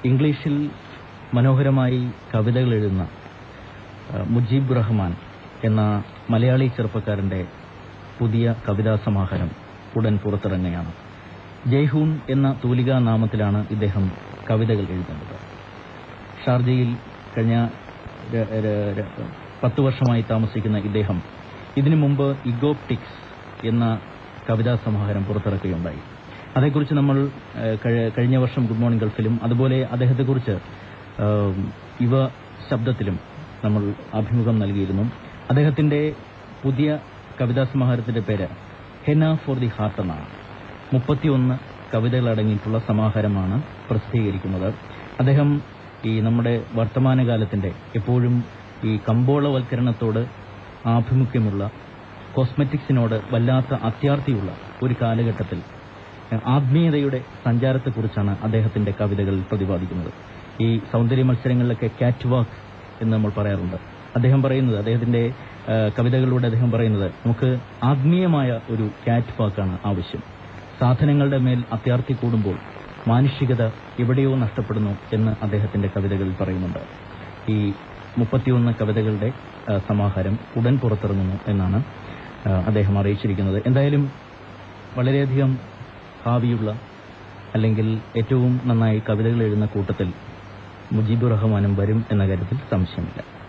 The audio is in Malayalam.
ഇംഗ്ലീഷിൽ മനോഹരമായി കവിതകൾ എഴുതുന്ന ആ, മുജീബ് റഹ്മാൻ എന്ന മലയാളി ചെറുപ്പക്കാരന്റെ പുതിയ കവിതാ സമാഹാരം ഉടൻ പുറത്തിറങ്ങുകയാണ് ജയ്ഹൂൺ എന്ന തൂലികാ നാമത്തിലാണ് ഇദ്ദേഹം കവിതകൾ എഴുതുന്നത് ഷാർജയിൽ കഴിഞ്ഞ ര- ര- ര- പത്ത് വർഷമായി താമസിക്കുന്ന ഇദ്ദേഹം ഇതിനു മുമ്പ് ഇഗോപ്റ്റിക്സ് എന്ന കവിതാ സമാഹാരം പുറത്തിറക്കുകയുണ്ടായി അതേക്കുറിച്ച് നമ്മൾ ഏഹ്, കഴി- കഴിഞ്ഞ വർഷം ഗുഡ് മോർണിംഗ് ഗൾഫിലും അതുപോലെ അദ്ദേഹത്തെക്കുറിച്ച് ഏഹ്, യുവ ശബ്ദത്തിലും നമ്മൾ അഭിമുഖം നൽകിയിരുന്നു അദ്ദേഹത്തിന്റെ പുതിയ കവിതാ സമാഹാരത്തിന്റെ പേര് ഹെന ഫോർ ദി ഹാർട്ട് എന്നാണ് മുപ്പത്തിയൊന്ന് കവിതകൾ അടങ്ങിയിട്ടുള്ള സമാഹാരമാണ് പ്രസിദ്ധീകരിക്കുന്നത് അദ്ദേഹം ഈ നമ്മുടെ വർത്തമാനകാലത്തിന്റെ എപ്പോഴും ഈ കമ്പോളവൽക്കരണത്തോട് ആഭിമുഖ്യമുള്ള കോസ്മെറ്റിക്സിനോട് വല്ലാത്ത അത്യാർത്തിയുള്ള ഒരു കാലഘട്ടത്തിൽ ഏഹ്, ആത്മീയതയുടെ സഞ്ചാരത്തെക്കുറിച്ചാണ് അദ്ദേഹത്തിന്റെ കവിതകൾ പ്രതിപാദിക്കുന്നത് ഈ സൗന്ദര്യ മത്സരങ്ങളിലൊക്കെ കാറ്റ് വാക്ക് എന്ന് നമ്മൾ പറയാറുണ്ട് അദ്ദേഹം പറയുന്നത് അദ്ദേഹത്തിന്റെ ഏഹ്, കവിതകളിലൂടെ അദ്ദേഹം പറയുന്നത് നമുക്ക് ആത്മീയമായ ഒരു കാറ്റ് വാക്കാണ് ആവശ്യം സാധനങ്ങളുടെ മേൽ അത്യാർത്തി കൂടുമ്പോൾ മാനുഷികത എവിടെയോ നഷ്ടപ്പെടുന്നു എന്ന് അദ്ദേഹത്തിന്റെ കവിതകളിൽ പറയുന്നുണ്ട് ഈ മുപ്പത്തിയൊന്ന് കവിതകളുടെ ആ, സമാഹാരം ഉടൻ പുറത്തിറങ്ങുന്നു എന്നാണ് ആ, അദ്ദേഹം അറിയിച്ചിരിക്കുന്നത് എന്തായാലും വളരെയധികം ഭാവിയുള്ള അല്ലെങ്കിൽ ഏറ്റവും നന്നായി കവിതകൾ എഴുതുന്ന കൂട്ടത്തിൽ മുജീബുർ റഹ്മാനും വരും എന്ന കാര്യത്തിൽ സംശയമില്ല